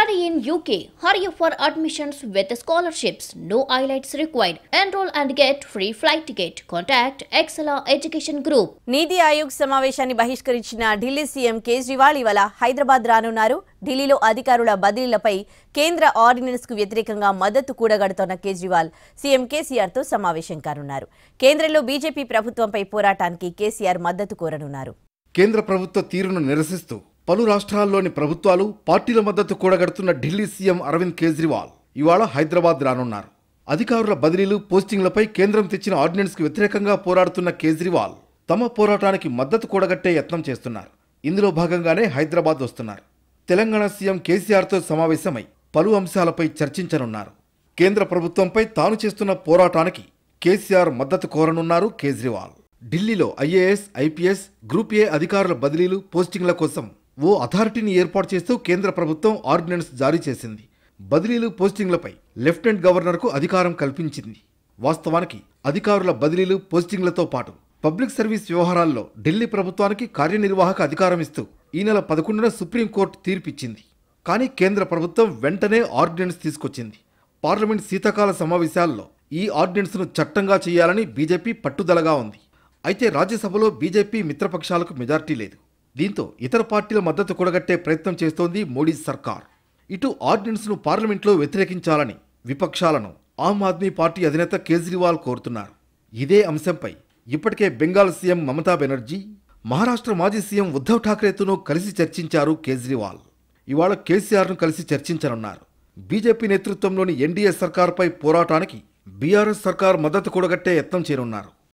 Study in UK. Hurry for admissions with scholarships. No highlights required. Enroll and get free flight ticket. Contact Excella Education Group. నీతి ఆయోగ్ సమావేశాన్ని బహిష్కరించిన Delhi CM Kejriwal ఇవాళ హైదరాబాద్ రానున్నారు ఢిల్లీలో అధికారుల బదిలీలపై కేంద్ర ordinance కు వ్యతిరేకంగా మద్దతు కూడగడుతోన్న కేజ్రీవాల్ సీఎం కేసీఆర్ తో సమావేశం కానున్నారు కేంద్రంలో బీజేపీ ప్రభుత్వంపై పోరాటానికి కేసీఆర్ మద్దతు కోరనున్నారు కేంద్ర ప్రభుత్వ తీరును నిరసిస్తూ పలు రాష్ట్రాల్లోని ప్రభుత్వాలు పార్టీల మద్దతు కూడగడుతున్న ఢిల్లీ సీఎం అరవింద్ కేజ్రీవాల్ ఇవాళ హైదరాబాద్ రానున్నారు అధికారుల బదిలీలు పోస్టింగ్లపై కేంద్రం తెచ్చిన ఆర్డినెన్స్కు వ్యతిరేకంగా పోరాడుతున్న కేజ్రీవాల్ తమ పోరాటానికి మద్దతు కూడగట్టే యత్నం చేస్తున్నారు ఇందులో భాగంగానే హైదరాబాద్ వస్తున్నారు తెలంగాణ సీఎం కేసీఆర్తో సమావేశమై పలు అంశాలపై చర్చించనున్నారు కేంద్ర ప్రభుత్వంపై తాను చేస్తున్న పోరాటానికి కేసీఆర్ మద్దతు కోరనున్నారు కేజ్రీవాల్ ఢిల్లీలో ఐఏఎస్ ఐపీఎస్ గ్రూప్ ఏ అధికారుల బదిలీలు పోస్టింగ్ల కోసం ఓ అథారిటీని ఏర్పాటు చేస్తూ కేంద్ర ప్రభుత్వం ఆర్డినెన్స్ జారీ చేసింది బదిలీలు పోస్టింగ్లపై లెఫ్టినెంట్ గవర్నర్కు అధికారం కల్పించింది వాస్తవానికి అధికారుల బదిలీలు పోస్టింగ్లతో పాటు పబ్లిక్ సర్వీస్ వ్యవహారాల్లో ఢిల్లీ ప్రభుత్వానికి కార్యనిర్వాహక అధికారం ఇస్తూ ఈ నెల పదకొండున సుప్రీంకోర్టు తీర్పిచ్చింది కానీ కేంద్ర ప్రభుత్వం వెంటనే ఆర్డినెన్స్ తీసుకొచ్చింది పార్లమెంట్ శీతాకాల సమావేశాల్లో ఈ ఆర్డినెన్స్ను చట్టంగా చేయాలని బీజేపీ పట్టుదలగా ఉంది అయితే రాజ్యసభలో బీజేపీ మిత్రపక్షాలకు మెజార్టీ లేదు దీంతో ఇతర పార్టీల మద్దతు కూడగట్టే ప్రయత్నం చేస్తోంది మోడీ సర్కార్ ఇటు ఆర్డినెన్స్ను పార్లమెంట్లో వ్యతిరేకించాలని విపక్షాలను ఆమ్ ఆద్మీ పార్టీ అధినేత కేజ్రీవాల్ కోరుతున్నారు ఇదే అంశంపై ఇప్పటికే బెంగాల్ సీఎం మమతా బెనర్జీ మహారాష్ట్ర మాజీ సీఎం ఉద్ధవ్ ఠాక్రేతోనూ కలిసి చర్చించారు కేజ్రీవాల్ ఇవాళ కేసీఆర్ను కలిసి చర్చించనున్నారు బీజేపీ నేతృత్వంలోని ఎన్డీఏ సర్కార్పై పోరాటానికి బీఆర్ఎస్ సర్కార్ మద్దతు కూడగట్టే యత్నం చేరున్నారు